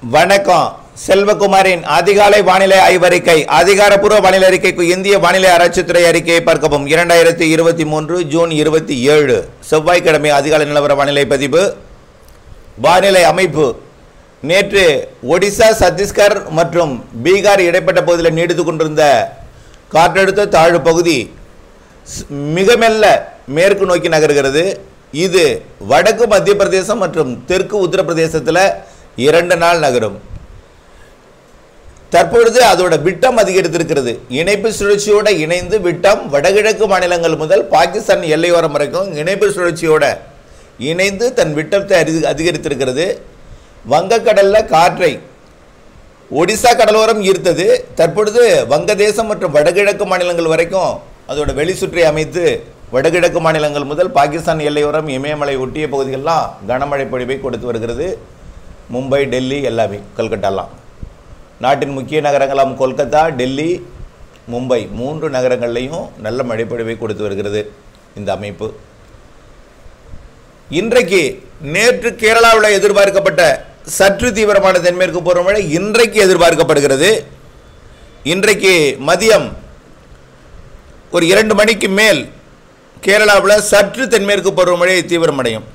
வணக்கம் செல்வகுமாரின் அதிகாலை வானிலை ஆய்வறிக்கை அதிகாரப்பூர்வ வானிலை அறிக்கைக்கு இந்திய வானிலை ஆராய்ச்சித்துறை அறிக்கையை பார்க்கவும் இரண்டாயிரத்தி இருபத்தி மூன்று ஜூன் இருபத்தி ஏழு செவ்வாய்க்கிழமை அதிகாலை நிலவர வானிலை பதிவு வானிலை அமைப்பு நேற்று ஒடிசா சத்தீஸ்கர் மற்றும் பீகார் இடைப்பட்ட பகுதியில் நீடித்து கொண்டிருந்த காற்றழுத்த தாழ்வு பகுதி ஸ்- மிக மெல்ல மேற்கு நோக்கி நகர்கிறது இது வடக்கு மத்திய பிரதேசம் மற்றும் தெற்கு உத்தரப்பிரதேசத்தில் இரண்டு நாள் நகரும் தற்பொழுது அதோட விட்டம் அதிகரித்திருக்கிறது இணைப்பு சுழற்சியோட இணைந்து விட்டம் வடகிழக்கு மாநிலங்கள் முதல் பாகிஸ்தான் எல்லையோரம் வரைக்கும் இணைப்பு சுழற்சியோட இணைந்து தன் விட்டத்தை அறி- அதிகரித்திருக்கிறது வங்கக்கடல்ல காற்றை ஒடிசா கடலோரம் ஈர்த்தது தற்பொழுது வங்கதேசம் மற்றும் வடகிழக்கு மாநிலங்கள் வரைக்கும் அதோட வெளி சுற்றி அமைத்து வடகிழக்கு மாநிலங்கள் முதல் பாகிஸ்தான் எல்லையோரம் இமயமலை ஒட்டிய பகுதிகளெலாம் கனமழை பொழிவை கொடுத்து வருகிறது மும்பை டெல்லி எல்லாமே கல்கட்டாலாம் நாட்டின் முக்கிய நகரங்களாம் கொல்கத்தா டெல்லி மும்பை மூன்று நகரங்கள்லையும் நல்ல மழைப்பொழிவை கொடுத்து வருகிறது இந்த அமைப்பு இன்றைக்கு நேற்று கேரளாவில் எதிர்பார்க்கப்பட்ட சற்று தீவிரமான தென்மேற்கு பருவமழை இன்றைக்கு எதிர்பார்க்கப்படுகிறது இன்றைக்கு மதியம் ஒரு இரண்டு மணிக்கு மேல் கேரளாவில் சற்று தென்மேற்கு பருவமழை தீவிரமடையும்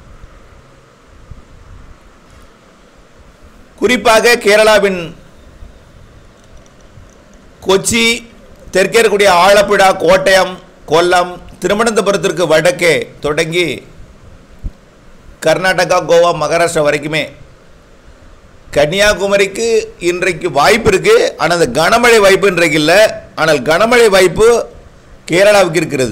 குறிப்பாக கேரளாவின் கொச்சி தெற்கே இருக்கக்கூடிய ஆலப்புழா கோட்டயம் கொல்லம் திருவனந்தபுரத்திற்கு வடக்கே தொடங்கி கர்நாடகா கோவா மகாராஷ்டிரா வரைக்குமே கன்னியாகுமரிக்கு இன்றைக்கு வாய்ப்பு இருக்கு ஆனால் அந்த கனமழை வாய்ப்பு இன்றைக்கு இல்லை ஆனால் கனமழை வாய்ப்பு கேரளாவுக்கு இருக்கிறது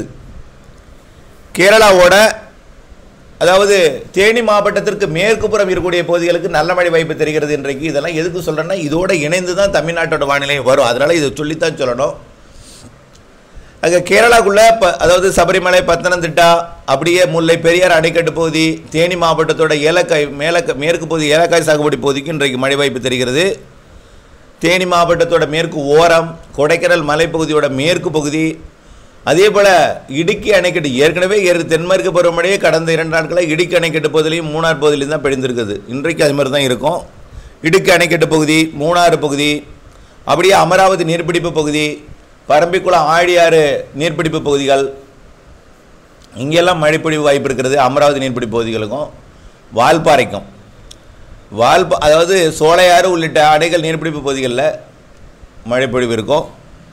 கேரளாவோட அதாவது தேனி மாவட்டத்திற்கு மேற்கு புறம் இருக்கக்கூடிய பகுதிகளுக்கு நல்ல மழை வாய்ப்பு தெரிகிறது இன்றைக்கு இதெல்லாம் எதுக்கு சொல்கிறேன்னா இதோட இணைந்து தான் தமிழ்நாட்டோட வானிலை வரும் அதனால் இதை சொல்லித்தான் சொல்லணும் அங்கே கேரளாக்குள்ளே இப்போ அதாவது சபரிமலை பத்தனந்திட்டா அப்படியே முல்லை பெரியார் அணைக்கட்டு பகுதி தேனி மாவட்டத்தோட ஏலக்காய் மேலக்க மேற்கு பகுதி ஏலக்காய் சாகுபடி பகுதிக்கு இன்றைக்கு மழை வாய்ப்பு தெரிகிறது தேனி மாவட்டத்தோட மேற்கு ஓரம் கொடைக்கானல் மலைப்பகுதியோட மேற்கு பகுதி அதே போல் இடுக்கி அணைக்கட்டு ஏற்கனவே ஏறு தென்மேற்கு பருவமழையே கடந்த இரண்டு நாட்களாக இடுக்கி அணைக்கட்டு பகுதியிலையும் மூணார் பகுதியிலையும் தான் பெழிந்திருக்குது இன்றைக்கு அது மாதிரி தான் இருக்கும் இடுக்கி அணைக்கட்டு பகுதி மூணாறு பகுதி அப்படியே அமராவதி நீர்பிடிப்பு பகுதி பரம்பிக்குளம் ஆழியாறு நீர்பிடிப்பு பகுதிகள் இங்கெல்லாம் மழைப்பொழிவு வாய்ப்பு இருக்கிறது அமராவதி நீர்பிடிப்பு பகுதிகளுக்கும் வால்பாறைக்கும் வால்பா அதாவது சோலையாறு உள்ளிட்ட அணைகள் நீர்பிடிப்பு பகுதிகளில் மழைப்பொழிவு இருக்கும்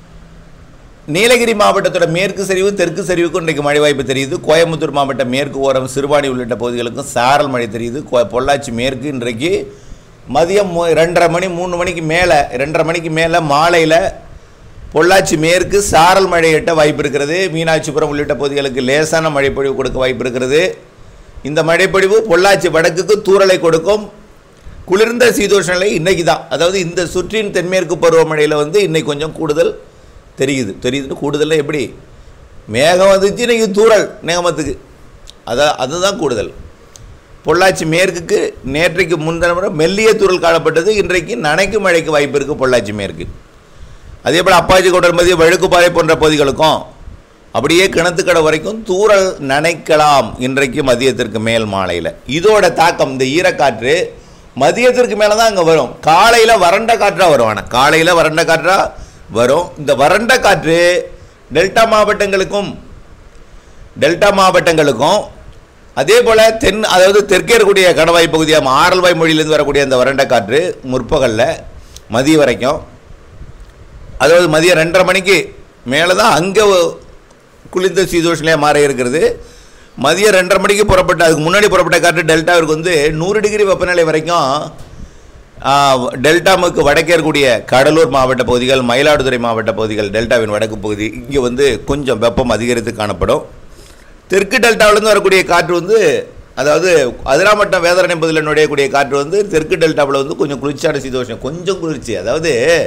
நீலகிரி மாவட்டத்தோட மேற்கு சரிவு தெற்கு சரிவுக்கும் இன்றைக்கு மழை வாய்ப்பு தெரியுது கோயம்புத்தூர் மாவட்ட மேற்கு ஓரம் சிறுபாணி உள்ளிட்ட பகுதிகளுக்கும் சாரல் மழை தெரியுது கொ- பொள்ளாச்சி மேற்கு இன்றைக்கு மதியம் மூ- ரெண்டரை மணி மூணு மணிக்கு மேலே ரெண்டரை மணிக்கு மேலே மாலையில் பொள்ளாச்சி மேற்கு சாரல் மழை எட்ட வாய்ப்பு இருக்கிறது மீனாட்சிபுரம் உள்ளிட்ட பகுதிகளுக்கு லேசான மழைப்பொழிவு கொடுக்க வாய்ப்பு இருக்கிறது இந்த மழைப்பொழிவு பொள்ளாச்சி வடக்குக்கு தூறலை கொடுக்கும் குளிர்ந்த சீதோஷ நிலை இன்னைக்கு தான் அதாவது இந்த சுற்றின் தென்மேற்கு பருவமழையில் வந்து இன்னைக்கு கொஞ்சம் கூடுதல் தெரியுது தெரியுதுன்னு கூடுதலில் எப்படி மேகம் வந்துச்சு இன்னைக்கு தூறல் நேகமத்துக்கு அதான் அதுதான் கூடுதல் பொள்ளாச்சி மேற்குக்கு நேற்றைக்கு முந்தின முறை மெல்லிய தூறல் காணப்பட்டது இன்றைக்கு நனைக்கு மழைக்கு வாய்ப்பு இருக்குது பொள்ளாச்சி மேற்கு அதே போல் அப்பாச்சி கோட்டர்மதி வழுக்குப்பாறை போன்ற பகுதிகளுக்கும் அப்படியே கிணத்துக்கடை வரைக்கும் தூறல் நனைக்கலாம் இன்றைக்கு மதியத்திற்கு மேல் மாலையில் இதோட தாக்கம் இந்த ஈரக்காற்று மதியத்திற்கு மேலே தான் அங்கே வரும் காலையில் வறண்ட காற்றாக வரும் ஆனால் காலையில் வறண்ட காற்றாக வரும் இந்த வறண்ட காற்று டெல்டா மாவட்டங்களுக்கும் டெல்டா மாவட்டங்களுக்கும் அதே போல் தென் அதாவது தெற்கே இருக்கக்கூடிய கணவாய் பகுதியாக ஆரல்வாய் மொழியிலேருந்து வரக்கூடிய அந்த வறண்ட காற்று முற்பகலில் மதியம் வரைக்கும் அதாவது மதியம் ரெண்டரை மணிக்கு மேலே தான் அங்கே குளிர்ந்த சீதோஷனிலே மாற இருக்கிறது மதியம் ரெண்டரை மணிக்கு புறப்பட்ட அதுக்கு முன்னாடி புறப்பட்ட காற்று டெல்டாவிற்கு வந்து நூறு டிகிரி வெப்பநிலை வரைக்கும் ஆ, டெல்டாமுக்கு வடக்கே இருக்கக்கூடிய கடலூர் மாவட்ட பகுதிகள் மயிலாடுதுறை மாவட்ட பகுதிகள் டெல்டாவின் வடக்கு பகுதி இங்கே வந்து கொஞ்சம் வெப்பம் அதிகரித்து காணப்படும் தெற்கு டெல்டாவிலேருந்து வரக்கூடிய காற்று வந்து அதாவது அதிராமட்டம் வேதாரண்யம் பகுதியில் நுழையக்கூடிய காற்று வந்து தெற்கு டெல்டாவில் வந்து கொஞ்சம் குளிர்ச்சியான சீதோஷம் கொஞ்சம் குளிர்ச்சி அதாவது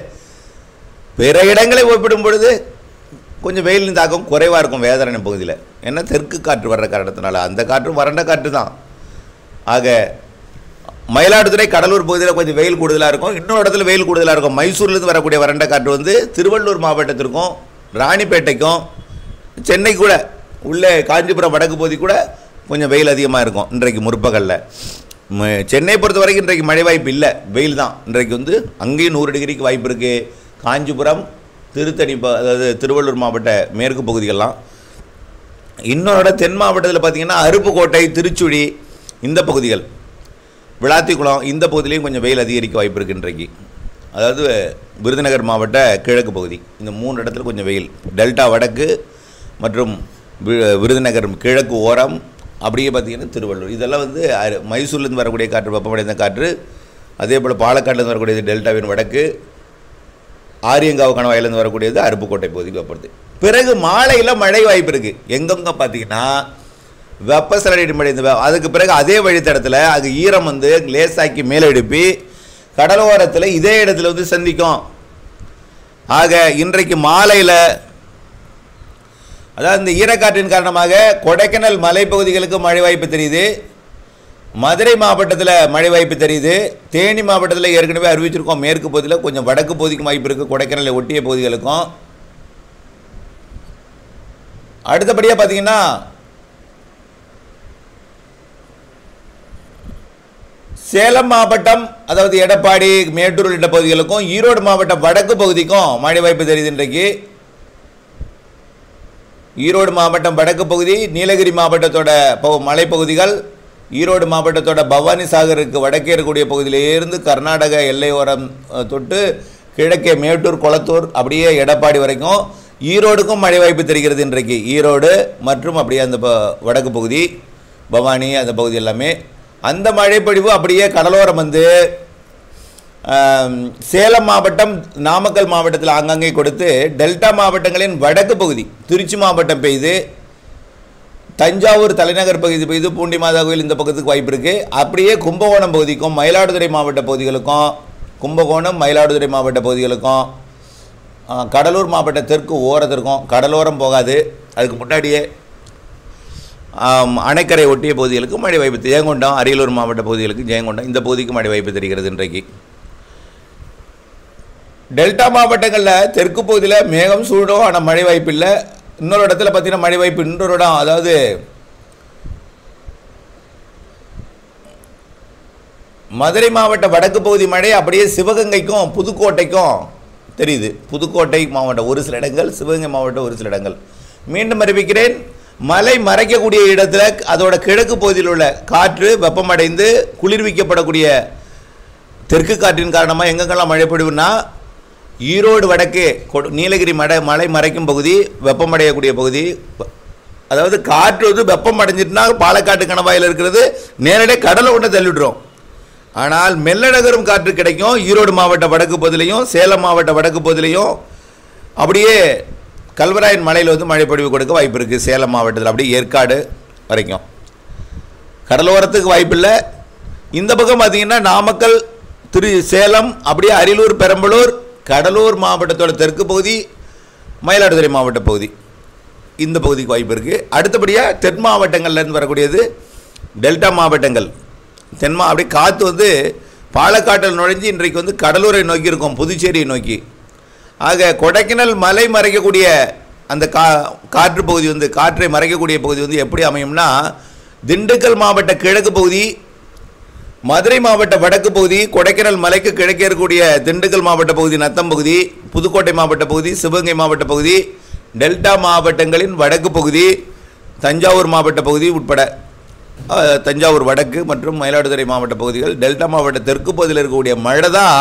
பிற இடங்களை ஒப்பிடும் பொழுது கொஞ்சம் வெயிலின் தாக்கம் குறைவாக இருக்கும் வேதாரண்யம் பகுதியில் ஏன்னா தெற்கு காற்று வர்ற காரணத்தினால அந்த காற்றும் வறண்ட காற்று தான் ஆக மயிலாடுதுறை கடலூர் பகுதியில் கொஞ்சம் வெயில் கூடுதலாக இருக்கும் இன்னொரு இடத்துல வெயில் கூடுதலாக இருக்கும் மைசூர்லேருந்து வரக்கூடிய வறண்ட காற்று வந்து திருவள்ளூர் மாவட்டத்திற்கும் ராணிப்பேட்டைக்கும் சென்னை கூட உள்ளே காஞ்சிபுரம் வடக்கு பகுதி கூட கொஞ்சம் வெயில் அதிகமாக இருக்கும் இன்றைக்கு முற்பகலில் ம- சென்னை பொறுத்த வரைக்கும் இன்றைக்கு மழை வாய்ப்பு இல்லை வெயில் தான் இன்றைக்கு வந்து அங்கேயும் நூறு டிகிரிக்கு வாய்ப்பு இருக்குது காஞ்சிபுரம் திருத்தணி ப- அதாவது திருவள்ளூர் மாவட்ட மேற்கு பகுதிகள்லாம் இன்னொரு தென் மாவட்டத்தில் பார்த்தீங்கன்னா அருப்புக்கோட்டை திருச்சுழி இந்த பகுதிகள் விளாத்திக்குளம் இந்த பகுதியிலையும் கொஞ்சம் வெயில் அதிகரிக்க வாய்ப்பு இருக்குது இன்றைக்கு அதாவது விருதுநகர் மாவட்ட கிழக்கு பகுதி இந்த மூணு இடத்துல கொஞ்சம் வெயில் டெல்டா வடக்கு மற்றும் வி- விருதுநகர் கிழக்கு ஓரம் அப்படியே பார்த்தீங்கன்னா திருவள்ளூர் இதெல்லாம் வந்து அரு- மைசூர்லேருந்து வரக்கூடிய காற்று வெப்பமடைந்த காற்று அதே போல் பாலக்காட்டிலேருந்து வரக்கூடியது டெல்டாவின் வடக்கு ஆரியங்காவு கணவாயிலேருந்து வரக்கூடியது அருப்புக்கோட்டை பகுதிக்கு வெப்படுது பிறகு மாலையில் மழை வாய்ப்பு இருக்குது எங்கெங்க பார்த்தீங்கன்னா வெப்பசலடி மழை இந்த வெ- அதுக்கு பிறகு அதே வழித்தடத்தில் அது ஈரம் வந்து லேசாக்கி மேலே எழுப்பி கடலோரத்தில் இதே இடத்துல வந்து சந்திக்கும் ஆக இன்றைக்கு மாலையில் அதாவது இந்த ஈரக்காற்றின் காரணமாக கொடைக்கானல் மலைப்பகுதிகளுக்கு மழை வாய்ப்பு தெரியுது மதுரை மாவட்டத்தில் மழை வாய்ப்பு தெரியுது தேனி மாவட்டத்தில் ஏற்கனவே அறிவிச்சிருக்கோம் மேற்கு பகுதியில் கொஞ்சம் வடக்கு பகுதிக்கும் வாய்ப்பு இருக்குது கொடைக்கானலை ஒட்டிய பகுதிகளுக்கும் அடுத்தபடியாக பார்த்தீங்கன்னா சேலம் மாவட்டம் அதாவது எடப்பாடி மேட்டூர் உள்ளிட்ட பகுதிகளுக்கும் ஈரோடு மாவட்டம் வடக்கு பகுதிக்கும் மழை வாய்ப்பு தெரியுது இன்றைக்கு ஈரோடு மாவட்டம் வடக்கு பகுதி நீலகிரி மாவட்டத்தோட ப- மலைப்பகுதிகள் ஈரோடு மாவட்டத்தோட பவானி சாகருக்கு வடக்கே இருக்கக்கூடிய பகுதியிலிருந்து கர்நாடக எல்லையோரம் அஹ், தொட்டு கிழக்கே மேட்டூர் கொளத்தூர் அப்படியே எடப்பாடி வரைக்கும் ஈரோடுக்கும் மழை வாய்ப்பு தெரிகிறது இன்றைக்கு ஈரோடு மற்றும் அப்படியே அந்த ப- வடக்கு பகுதி பவானி அந்த பகுதி எல்லாமே அந்த மழைப்பொழிவு அப்படியே கடலோரம் வந்து ஆம், சேலம் மாவட்டம் நாமக்கல் மாவட்டத்தில் ஆங்காங்கே கொடுத்து டெல்டா மாவட்டங்களின் வடக்கு பகுதி திருச்சி மாவட்டம் பெய்து தஞ்சாவூர் தலைநகர் பகுதி பெய்து பூண்டி மாதா கோயில் இந்த பக்கத்துக்கு வாய்ப்பு இருக்குது அப்படியே கும்பகோணம் பகுதிக்கும் மயிலாடுதுறை மாவட்ட பகுதிகளுக்கும் கும்பகோணம் மயிலாடுதுறை மாவட்ட பகுதிகளுக்கும் ஆ, கடலூர் மாவட்ட தெற்கு ஓரத்திற்கும் கடலோரம் போகாது அதுக்கு முன்னாடியே ஆம், அணைக்கரை ஒட்டிய பகுதிகளுக்கு மழை வாய்ப்பு ஜெயங்கொண்டம் அரியலூர் மாவட்ட பகுதிகளுக்கு ஜெயங்கொண்டம் இந்த பகுதிக்கு மழை வாய்ப்பு தெரிகிறது இன்றைக்கு டெல்டா மாவட்டங்களில் தெற்கு பகுதியில் மேகம் சூடும் ஆனால் மழை வாய்ப்பு இல்லை இன்னொரு இடத்துல பார்த்தீங்கன்னா மழை வாய்ப்பு இன்னொரு இடம் அதாவது மதுரை மாவட்ட வடக்கு பகுதி மழை அப்படியே சிவகங்கைக்கும் புதுக்கோட்டைக்கும் தெரியுது புதுக்கோட்டை மாவட்டம் ஒரு சில இடங்கள் சிவகங்கை மாவட்டம் ஒரு சில இடங்கள் மீண்டும் அறிவிக்கிறேன் மலை மறைக்கக்கூடிய இடத்துல அதோட கிழக்கு பகுதியில் உள்ள காற்று வெப்பமடைந்து குளிர்விக்கப்படக்கூடிய தெற்கு காற்றின் காரணமாக எங்கெங்கெல்லாம் மழை பொழிவுனா ஈரோடு வடக்கே கொடு- நீலகிரி மடை மலை மறைக்கும் பகுதி வெப்பமடையக்கூடிய பகுதி ப- அதாவது காற்று வந்து வெப்பம் அடைஞ்சிட்டுனா பாலக்காட்டு கணவாயில் இருக்கிறது நேரடியாக கடலை ஒன்று தள்ளிவிடுறோம் ஆனால் மெல்ல நகரும் காற்று கிடைக்கும் ஈரோடு மாவட்ட வடக்கு பகுதியிலையும் சேலம் மாவட்ட வடக்கு பகுதியிலையும் அப்படியே கல்வராயன் மலையில் வந்து மழை பொழிவு கொடுக்க வாய்ப்பு இருக்குது சேலம் மாவட்டத்தில் அப்படியே ஏற்காடு வரைக்கும் கடலோரத்துக்கு வாய்ப்பில்லை இந்த பக்கம் பார்த்தீங்கன்னா நாமக்கல் திரு சேலம் அப்படியே அரியலூர் பெரம்பலூர் கடலூர் மாவட்டத்தோட தெற்கு பகுதி மயிலாடுதுறை மாவட்ட பகுதி இந்த பகுதிக்கு வாய்ப்பு இருக்குது அடுத்தபடியாக தென் மாவட்டங்கள்லேருந்து வரக்கூடியது டெல்டா மாவட்டங்கள் தென்மா அப்படியே காற்று வந்து பாலக்காட்டில் நுழைஞ்சு இன்றைக்கு வந்து கடலூரை நோக்கி இருக்கும் புதுச்சேரியை நோக்கி ஆக கொடைக்கானல் மலை மறைக்கக்கூடிய அந்த கா காற்று பகுதி வந்து காற்றை மறைக்கக்கூடிய பகுதி வந்து எப்படி அமையும்னா திண்டுக்கல் மாவட்ட கிழக்கு பகுதி மதுரை மாவட்ட வடக்கு பகுதி கொடைக்கானல் மலைக்கு கிழக்கே இருக்கக்கூடிய திண்டுக்கல் மாவட்ட பகுதி நத்தம் பகுதி புதுக்கோட்டை மாவட்ட பகுதி சிவகங்கை மாவட்ட பகுதி டெல்டா மாவட்டங்களின் வடக்கு பகுதி தஞ்சாவூர் மாவட்ட பகுதி உட்பட அஹ், தஞ்சாவூர் வடக்கு மற்றும் மயிலாடுதுறை மாவட்ட பகுதிகள் டெல்டா மாவட்ட தெற்கு பகுதியில் இருக்கக்கூடிய மழை தான்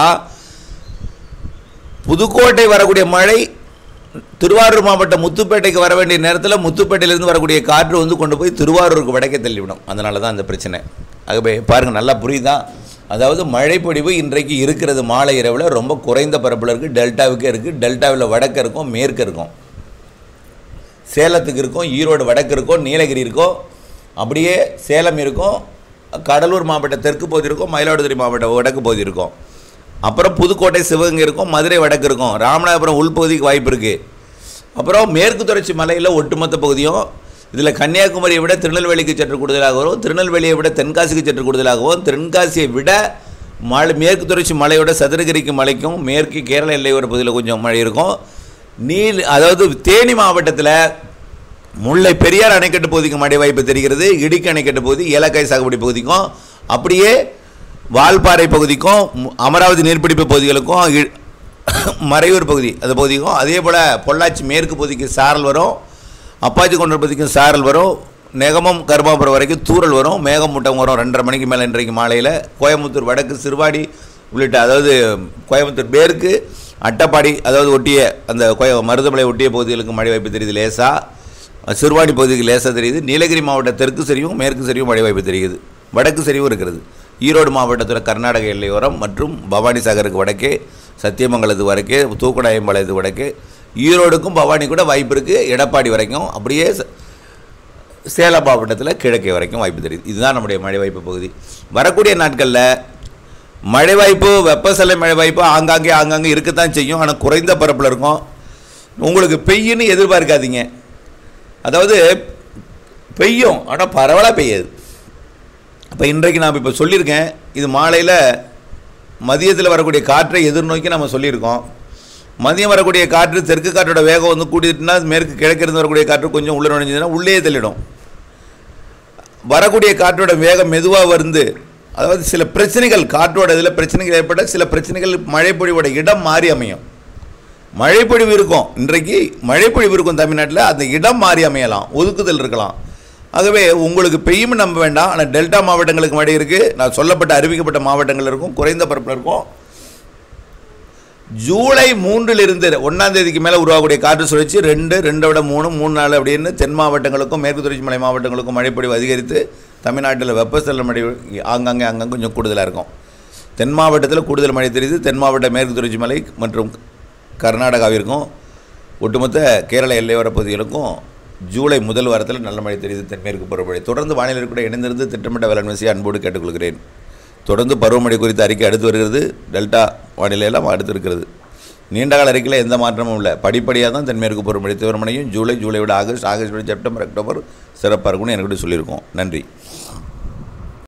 புதுக்கோட்டை வரக்கூடிய மழை திருவாரூர் மாவட்டம் முத்துப்பேட்டைக்கு வர வேண்டிய நேரத்தில் முத்துப்பேட்டையிலேருந்து வரக்கூடிய காற்று வந்து கொண்டு போய் திருவாரூருக்கு வடக்கே தள்ளிவிடும் அதனால தான் அந்த பிரச்சனை ஆகவே பாருங்கள் நல்லா புரியுதா அதாவது மழைப்பொழிவு இன்றைக்கு இருக்கிறது மாலை இரவில் ரொம்ப குறைந்த பரப்பில் இருக்குது டெல்டாவுக்கே இருக்குது டெல்டாவில் வடக்கு இருக்கும் மேற்கு இருக்கும் சேலத்துக்கு இருக்கும் ஈரோடு வடக்கு இருக்கும் நீலகிரி இருக்கும் அப்படியே சேலம் இருக்கும் கடலூர் மாவட்ட தெற்கு பகுதி இருக்கும் மயிலாடுதுறை மாவட்ட வடக்கு பகுதி இருக்கும் அப்புறம் புதுக்கோட்டை சிவகங்கை இருக்கும் மதுரை வடக்கு இருக்கும் ராமநாதபுரம் உள்பகுதிக்கு வாய்ப்பு இருக்குது அப்புறம் மேற்கு தொடர்ச்சி மலையில் ஒட்டுமொத்த பகுதியும் இதில் கன்னியாகுமரியை விட திருநெல்வேலிக்கு சற்று கூடுதலாக வரும் திருநெல்வேலியை விட தென்காசிக்கு சற்று கூடுதலாகவும் தென்காசியை விட மலை மேற்கு தொடர்ச்சி மலையோட சதுரகிரிக்கு மலைக்கும் மேற்கு கேரள எல்லையோர பகுதியில் கொஞ்சம் மழை இருக்கும் நீல் அதாவது தேனி மாவட்டத்தில் முல்லை பெரியார் அணைக்கட்டு பகுதிக்கும் மழை வாய்ப்பு தெரிகிறது இடுக்கி அணைக்கட்டு பகுதி ஏலக்காய் சாகுபடி பகுதிக்கும் அப்படியே வால்பாறை பகுதிக்கும் மு- அமராவதி நீர்பிடிப்பு பகுதிகளுக்கும் இ- மறையூர் பகுதி அந்த பகுதிக்கும் அதே போல் பொள்ளாச்சி மேற்கு பகுதிக்கு சாரல் வரும் அப்பாச்சி கொண்டர் பகுதிக்கும் சாரல் வரும் நெகமம் கருமாபுரம் வரைக்கும் தூறல் வரும் மேகமூட்டம் வரும் ரெண்டரை மணிக்கு மேலே இன்றைக்கு மாலையில் கோயம்புத்தூர் வடக்கு சிறுவாடி உள்ளிட்ட அதாவது கோயம்புத்தூர் மேற்கு அட்டப்பாடி அதாவது ஒட்டிய அந்த கோய மருதமலை ஒட்டிய பகுதிகளுக்கு மழை வாய்ப்பு தெரியுது லேசாக சிறுவாடி பகுதிக்கு லேசாக தெரியுது நீலகிரி மாவட்ட தெற்கு சரிவும் மேற்கு சரிவும் மழை வாய்ப்பு தெரியுது வடக்கு சரிவும் இருக்கிறது ஈரோடு மாவட்டத்தில் கர்நாடக எல்லையோரம் மற்றும் பவானி சாகருக்கு வடக்கே சத்தியமங்கலத்து வடக்கே தூக்குநாயம்பாளையத்து வடக்கே ஈரோடுக்கும் பவானி கூட வாய்ப்பு இருக்குது எடப்பாடி வரைக்கும் அப்படியே ச- சேலம் மாவட்டத்தில் கிழக்கே வரைக்கும் வாய்ப்பு தெரியுது இதுதான் நம்முடைய மழை வாய்ப்பு பகுதி வரக்கூடிய நாட்களில் மழை வாய்ப்பு வெப்பசலை மழை வாய்ப்பு ஆங்காங்கே ஆங்காங்கே இருக்கத்தான் செய்யும் ஆனால் குறைந்த பரப்பில் இருக்கும் உங்களுக்கு பெய்யுன்னு எதிர்பார்க்காதீங்க அதாவது பெய்யும் ஆனால் பரவலாக பெய்யாது அப்போ இன்றைக்கு நாம் இப்போ சொல்லியிருக்கேன் இது மாலையில் மதியத்தில் வரக்கூடிய காற்றை எதிர்நோக்கி நம்ம சொல்லியிருக்கோம் மதியம் வரக்கூடிய காற்று தெற்கு காற்றோட வேகம் வந்து கூட்டிட்டுனா மேற்கு கிழக்கிருந்து வரக்கூடிய காற்று கொஞ்சம் உள்ள நுழைஞ்சதுன்னா உள்ளே தள்ளிடும் வரக்கூடிய காற்றோட வேகம் மெதுவாக வந்து அதாவது சில பிரச்சனைகள் காற்றோட இதில் பிரச்சனைகள் ஏற்பட்ட சில பிரச்சனைகள் மழைப்பொழிவோட இடம் மாறி அமையும் மழைப்பொழிவு இருக்கும் இன்றைக்கு மழைப்பொழிவு இருக்கும் தமிழ்நாட்டில் அந்த இடம் மாறி அமையலாம் ஒதுக்குதல் இருக்கலாம் ஆகவே உங்களுக்கு பெய்யும் நம்ப வேண்டாம் ஆனால் டெல்டா மாவட்டங்களுக்கு மழை இருக்குது நான் சொல்லப்பட்ட அறிவிக்கப்பட்ட மாவட்டங்கள் இருக்கும் குறைந்த பரப்பில் இருக்கும் ஜூலை மூன்றிலிருந்து ஒன்றாம் தேதிக்கு மேலே உருவாகக்கூடிய காற்று சுழற்சி ரெண்டு ரெண்டை விட மூணு மூணு நாலு அப்படின்னு தென் மாவட்டங்களுக்கும் மேற்கு தொடர்ச்சி மலை மாவட்டங்களுக்கும் மழைப்பொழிவு அதிகரித்து தமிழ்நாட்டில் வெப்பசலன மழை ஆங்காங்கே அங்கங்கே கொஞ்சம் கூடுதலாக இருக்கும் தென் மாவட்டத்தில் கூடுதல் மழை தெரியுது தென் மாவட்ட மேற்கு தொடர்ச்சி மலை மற்றும் கர்நாடகாவிற்கும் ஒட்டுமொத்த கேரள எல்லையோர பகுதிகளுக்கும் ஜூலை முதல் வாரத்தில் நல்ல மழை தெரியுது தென்மேற்கு பருவமழை தொடர்ந்து வானிலை கூட இணைந்திருந்து திட்டமிட்ட வேளாண் செய்ய அன்போடு கேட்டுக்கொள்கிறேன் தொடர்ந்து பருவமழை குறித்த அறிக்கை அடுத்து வருகிறது டெல்டா வானிலையெல்லாம் அடுத்து இருக்கிறது நீண்டகால அறிக்கையில் எந்த மாற்றமும் இல்லை படிப்படியாக தான் தென்மேற்கு பருவமழை தீவிரமடையும் ஜூலை ஜூலை விட ஆகஸ்ட் ஆகஸ்ட் விட செப்டம்பர் அக்டோபர் சிறப்பாக இருக்கும்னு எனக்கு சொல்லியிருக்கோம் நன்றி